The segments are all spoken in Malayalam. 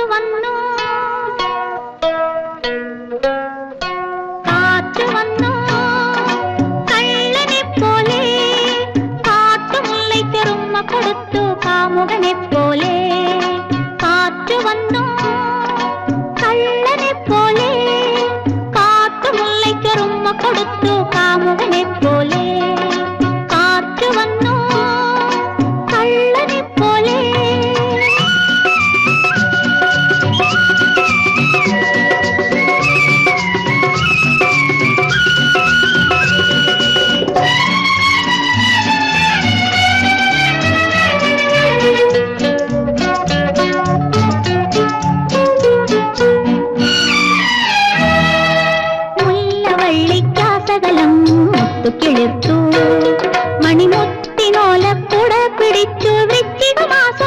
വന്നു കാറ്റു വന്നു കള്ളനെ പോലെ കാട്ടുമുല്ലയ്ക്കെറുമ്മ കൊടുത്തു കാമുകനെ പോലെ കാറ്റു വന്നു കള്ളനെ പോലെ കാട്ടുമുല്ലയ്ക്കെറുമ്മ കൊടുത്തു കാമുകനെ പോലെ കാറ്റു വന്നു കള്ളനെ പോലെ മുല്ലവള്ളിക്കാസകലം മുത്തുകിളിർത്തു മണിമുത്തിനോലക്കുട പിടിച്ചു വൃശ്ചിക മാസം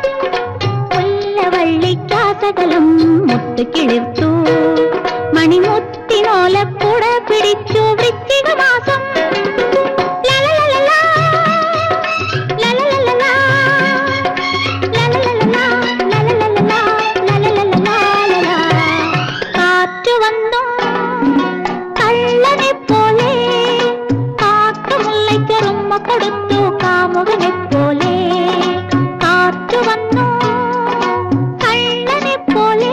മുല്ലവള്ളിക്കാസകലം മുത്തുകിളിർത്തു മണിമുത്തിനോലക്കുട പിടിച്ചു വൃശ്ചിക മാസം ലലലലലാ, ലലലലലാ, ലലലലലാ, ലലലലലാ, ലലലലലാ. കാറ്റു വന്നു കള്ളനെ പോലെ കാട്ടുമുല്ലയ്ക്കെറുമ്മ കൊടുത്തു കാമുകനെ പോലെ കാറ്റു വന്നു കള്ളനെ പോലെ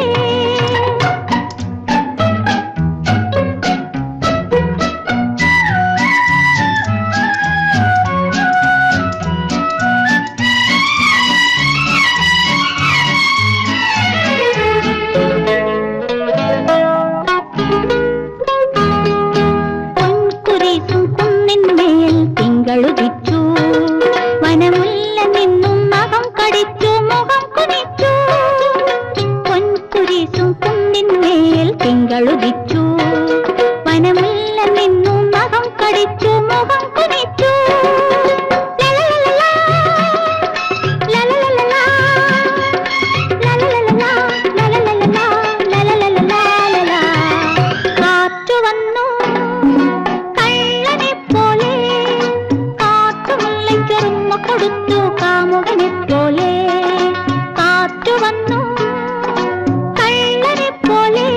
പൊൻകുരിശും കുന്നിന്മേൽ തിങ്കളുദിച്ചു വനമുല്ല നിന്നും നഖം കടിച്ചു മുഖം കുനിച്ചു പൊൻകുരിശും കുന്നിന്മേൽ തിങ്കളുദിച്ചു വനമുല്ല നിന്നും നഖം കടിച്ചു മുഖം കുനിച്ചു ലലലലലാ, ലലലലലാ, ലലലലലാ, ലലലലലാ, ലലലലലാ. കാറ്റു വന്നു കള്ളനെ പോലെ കാട്ടുമുല്ലയ്ക്കെറുമ്മ കൊടുത്തു കാമുകനെ പോലെ കാറ്റു വന്നു കള്ളനെ പോലെ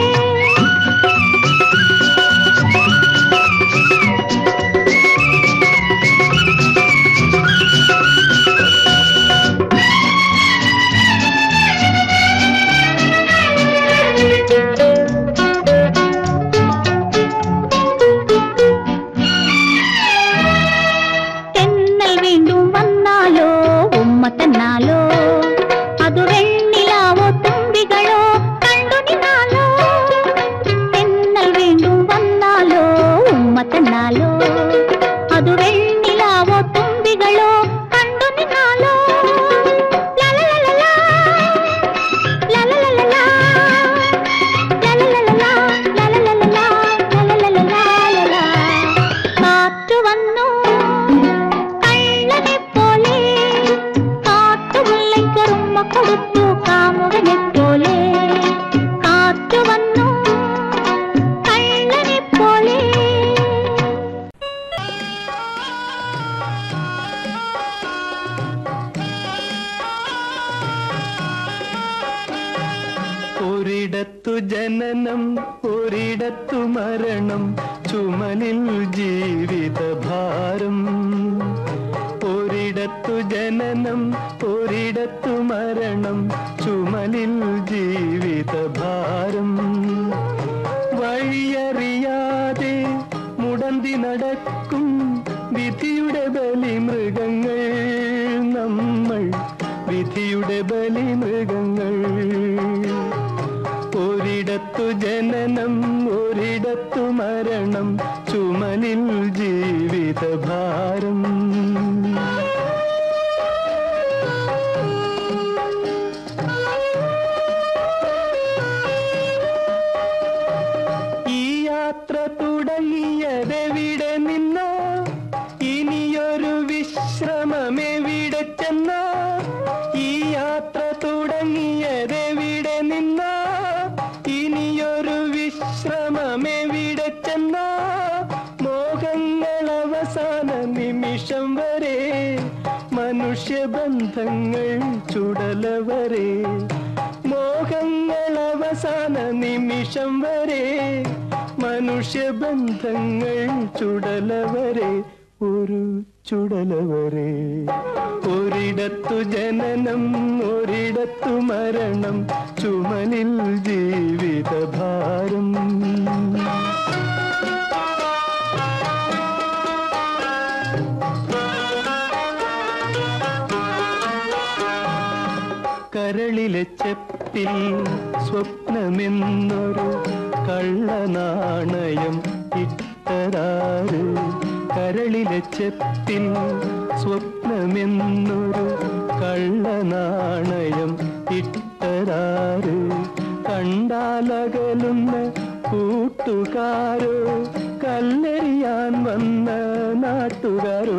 തെന്നൽ വീണ്ടും വന്നാലോ ഉമ്മ തന്നാലോ അതു വെണ്ണിലാവോ തുമ്പികളോ കണ്ടു നിന്നാലോ തെന്നൽ വീണ്ടും വന്നാലോ ഉമ്മ തന്നാലോ അതു വെണ്ണിലാവോ തുമ്പികളോ കണ്ടു നിന്നാലോ ലലലലലാ, ലലലലലാ, ലലലലലാ, ലലലലലാ, ലലലലലാ. കാറ്റു വന്നു കള്ളനെ പോലെ കാട്ടുമുല്ലയ്ക്കെറുമ്മ കൊടുത്തു കാമുകനെ പോലെ കാറ്റു വന്നു കള്ളനെ പോലെ ഒരിടത്തു ജനനം ഒരിടത്തു മരണം ചുമലിൽ ജീവിതഭാരം ഒരിടത്തു ജനനം ഒരിടത്തു മരണം ചുമലിൽ ജീവിതഭാരം വഴിയറിയാതെ മുടന്തി നടക്കും വിധിയുടെ ബലി മൃഗങ്ങൾ നമ്മൾ വിധിയുടെ ബലി മൃഗങ്ങൾ ഒരിടത്തു ജനനം ഒരിടത്തു മരണം ചുമലിൽ ജീവിതഭാരം ഈ യാത്ര തുടങ്ങിയതെവിടെ നിന്നോ ഇനിയൊരു വിശ്രമമെവിടെ ചെന്നോ ഈ യാത്ര തുടങ്ങിയതെവിടെ നിന്നോ ഇനിയൊരു വിശ്രമമെവിടെ ചെന്നോ മോഹങ്ങൾ അവസാന നിമിഷം വരെ മനുഷ്യബന്ധങ്ങൾ ചുടലവരെ മോ മോഹങ്ങൾ അവസാന നിമിഷം വരെ മനുഷ്യബന്ധങ്ങൾ ചുടലവരെ ഒരു ചുടലവരെ ഒരിടത്തു ജനനം ഒരിടത്തു മരണം ചുമലിൽ ജീവിതഭാരം കരളിലെ ചെപ്പിൽ സ്വപ്നമെന്നൊരു കള്ളനാണയം ഇട്ടതാറ് കരളിലെ ചെപ്പിൽ സ്വപ്നമെന്നൊരു കള്ളനാണയം ഇട്ടതാറ് കണ്ടാലകലുന്ന കൂട്ടുകാരോ കല്ലെറിയാൻ വന്ന നാട്ടുകാരോ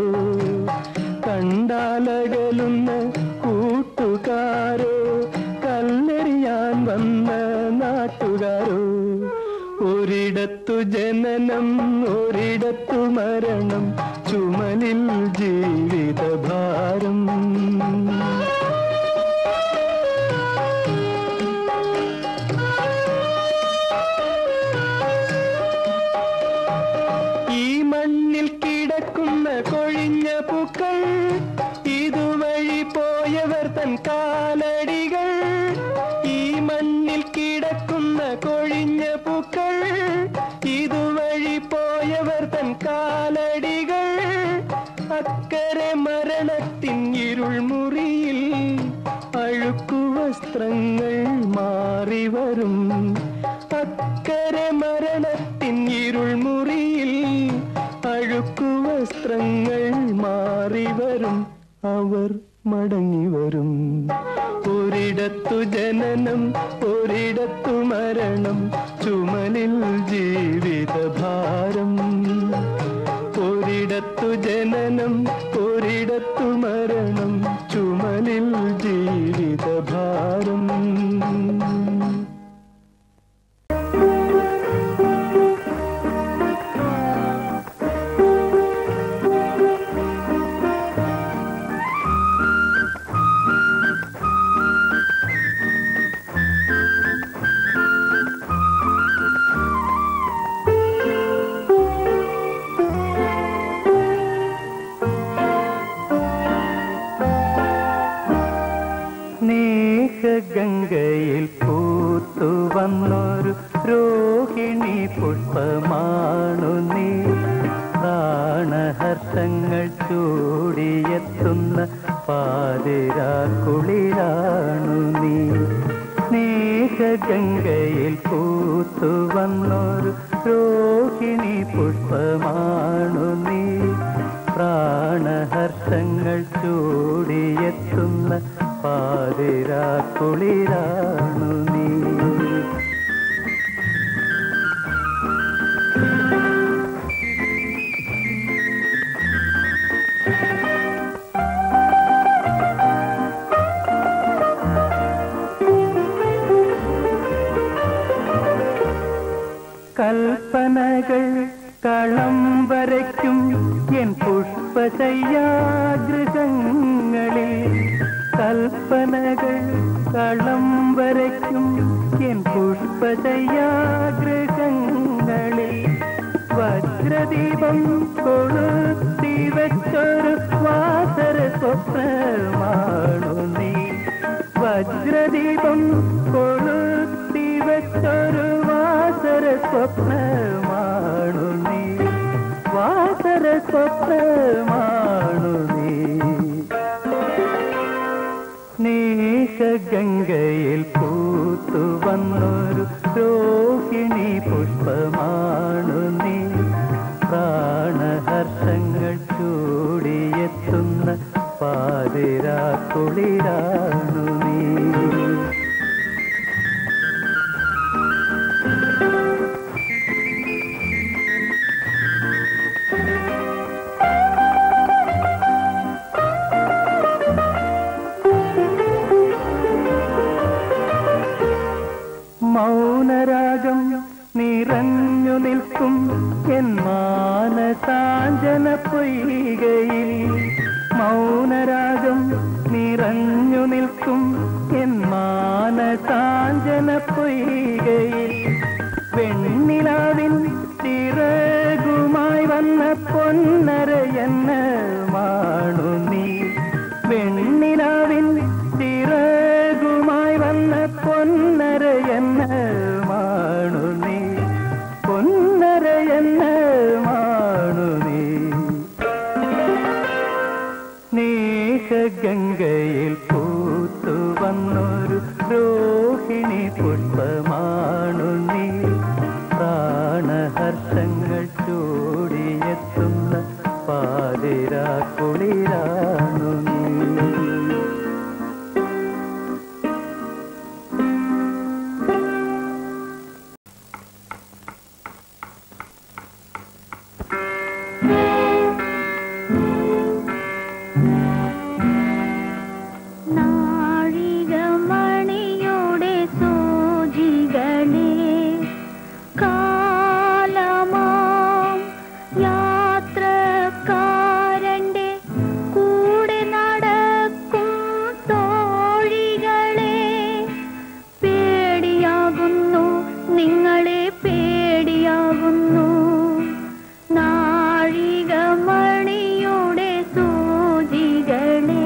കണ്ടാലകലുന്ന കൂട്ടുകാരോ കല്ലെറിയാൻ വന്ന നാട്ടുകാരോ ഒരിടത്തു ജനനം ഒരിടത്തു മരണം ചുമലിൽ ജീവിതഭാരം ഈ മണ്ണിൽ കിടക്കുന്ന കൊഴിഞ്ഞ പൂക്കൾ ഇതുവഴി പോയവർ തൻ കാലടികൾ ഈ മണ്ണിൽ കിടക്കുന്ന കൊഴിഞ്ഞ പൂക്കൾ ഇതുവഴി പോയവർ തൻ കാലടികൾ അക്കരെ മരണത്തിൻ ഇരുൾ മുറിയിൽ അഴുക്കു വസ്ത്രങ്ങൾ മാറി വരും അക്കരെ മരണത്തിൻ ഇരുൾ മുറിയിൽ അഴുക്കു വസ്ത്രങ്ങൾ മാറി വരും അവർ മടങ്ങി വരും ഒരിടത്തു ജനനം ഒരിടത്തു മരണം ചുമലിൽ ജീവിതഭാരം ഒരിടത്തു ജനനം ഒരിടത്തു മരണം ചുമലിൽ ജീവിതഭാരം സ്നേഹഗംഗയിൽ പൂത്തു വന്നൊരു രോഹിണി പുഷ്പമാണു നീ പ്രാണഹർഷങ്ങൾ ചൂടിയെത്തുന്ന പാതിരാക്കുളിരാണു നീ സ്നേഹഗംഗയിൽ പൂത്തു വന്നൊരു രോഹിണി പുഷ്പമാണു നീ പ്രാണഹർഷങ്ങൾ ചൂടിയെത്തുന്ന പാതിരാക്കുളിരാണു നീ കൽപ്പനകൾ കളം വരയ്ക്കും എൻ പുഷ്പശയ്യാഗൃഹങ്ങളിൽ കൽപ്പനകൾ കളം വരയ്ക്കും എൻ പുഷ്പശയ്യാഗൃഹങ്ങളിൽ വജ്രദീപം കൊളുത്തി വെച്ചൊരു വാസര സ്വപ്നമാണു നീ വജ്രദീപം കൊളുത്തി വെച്ചൊരു വാസര സ്വപ്നമാണു നീ വാസര സ്വപ്നമാണു നീ സ്നേഹഗംഗയിൽ പൂത്തു വന്നൊരു രോഹിണി പുഷ്പമാണു നീ പ്രാണഹർഷങ്ങൾ ചൂടിയെത്തുന്ന പാതിരാക്കുളിരാണു നീ മൗനരാഗം നിറഞ്ഞു നിൽക്കും എൻ മാനസാഞ്ജന പൊയ്കയിൽ മൗനരാഗം നിറഞ്ഞു നിൽക്കും പൊന്നരയെന്ന് മാണു നീ വെണ്ണിലാവിൻ ചിറകുമായി വന്ന പൊന്നരയെന്ന് മാണു നീ പൊന്നരയെന്ന് മാണു നീ സ്നേഹഗംഗയിൽ പൂത്തു വന്നൊരു രോഹിണി പുഷ്പമാണു നീ പ്രാണഹർഷങ്ങൾ ചൂടിയെത്തുന്ന പാതിരാ കുളിരാണു നീ നാഴികമണിയുടെ സൂചികളെ കാലമാം യാത്രക്കാരന്റെ കൂടെ നടക്കും തോഴികളെ പേടിയാകുന്നു നിങ്ങളെ പേടിയാകുന്നു നാഴികമണിയുടെ സൂചികളെ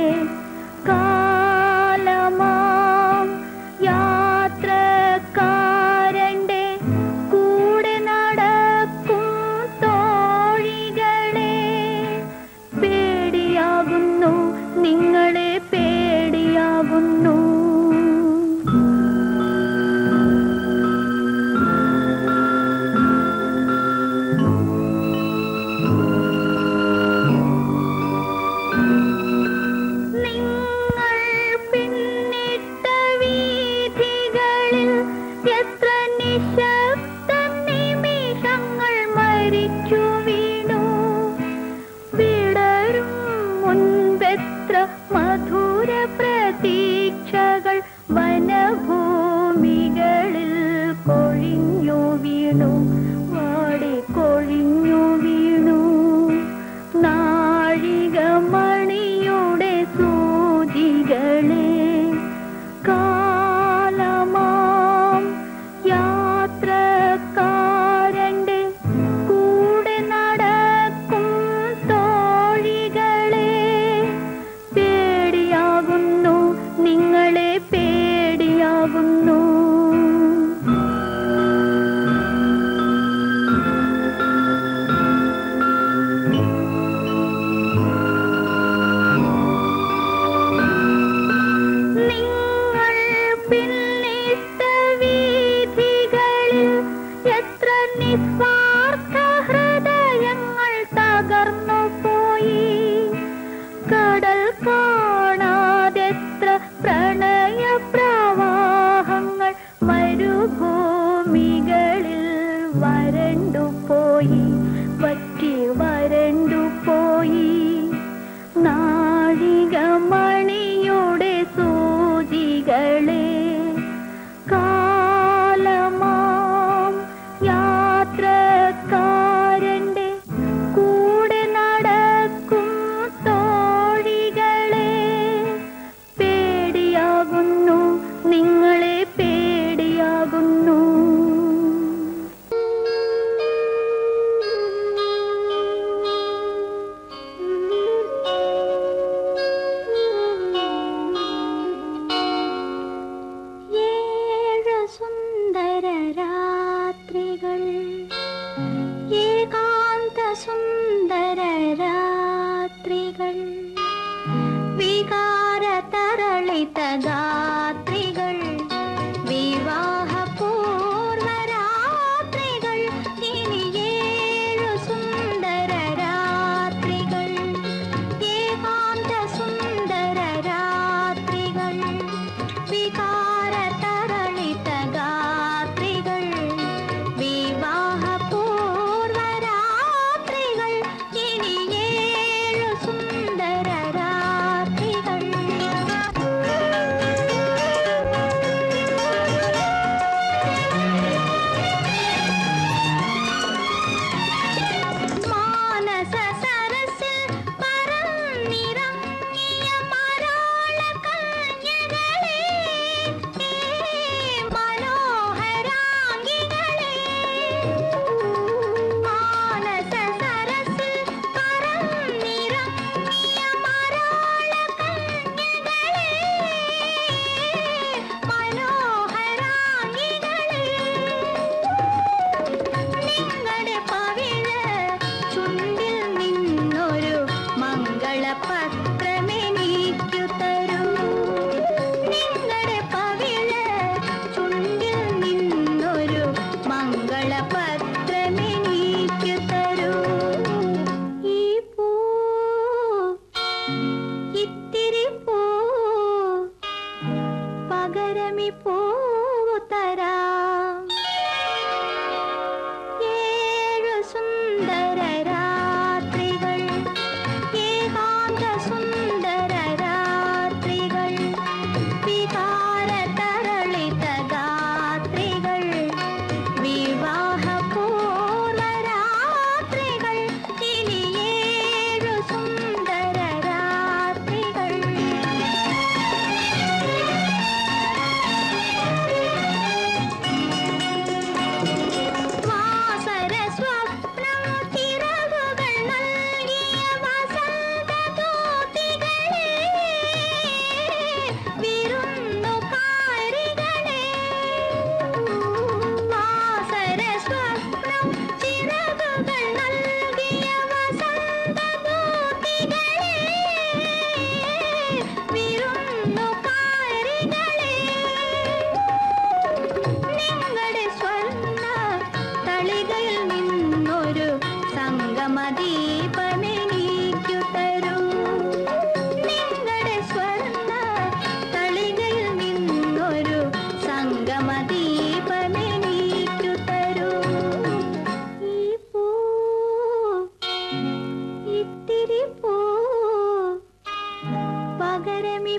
കാലമാം യാത്രക്കാരന്റെ കൂടെ നടക്കും തോഴികളെ പേടിയാകുന്നു നിങ്ങളെ പേടിയാകുന്നു നിങ്ങൾ പിന്നിട്ട വീഥികളിൽ എത്ര നിശബ്ദ നിമിഷങ്ങൾ മരിച്ചു വീണു വിടരും മുൻപെത്ര മധുര പ്രതീക്ഷകൾ വനഭൂമികളിൽ കൊഴിഞ്ഞു വീണു വാടി കൊഴിഞ്ഞു വീണു നാഴികമണിയുടെ സൂചികളെ കാലമാം യാത്രക്കാരന്റെ കൂടെ നടക്കും തോഴികളെ പേടിയാകുന്നു നിങ്ങളെ പേടിയാകുന്നു നിങ്ങൾ പിന്നിട്ട വീഥികളിൽ എത്ര നിസ്വാർത്ഥ ഹൃദയങ്ങൾ തകർന്നു പോയി കടൽ കാണാതെത്ര പ്രണയ പ്രവാഹങ്ങൾ മരുഭൂമികളിൽ വരണ്ടു പോയി വറ്റി വരണ്ടു പോയി നാഴികമണിയുടെ സൂചികളെ കാലമാം യാത്രക്കാരന്റെ കൂടെ നടക്കും തോഴികളെ പേടിയാകുന്നു നിങ്ങളെ പേടിയാകുന്നു ഏഴ് സുന്ദര രാത്രികൾ ഏകാന്ത സുന്ദര രാത്രികൾ വികാര തരളിത ഗാത്രികൾ വിവാഹ പൂർവ രാത്രികൾ ഇനി ഏഴു സുന്ദര രാത്രികൾ ഏകാന്ത സുന്ദര രാത്രികൾ വികാര തരളിത ഗാത്രികൾ വിവാഹ പൂർവ രാത്രികൾ ഇനി ഏഴു സുന്ദര രാത്രികൾ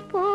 പോ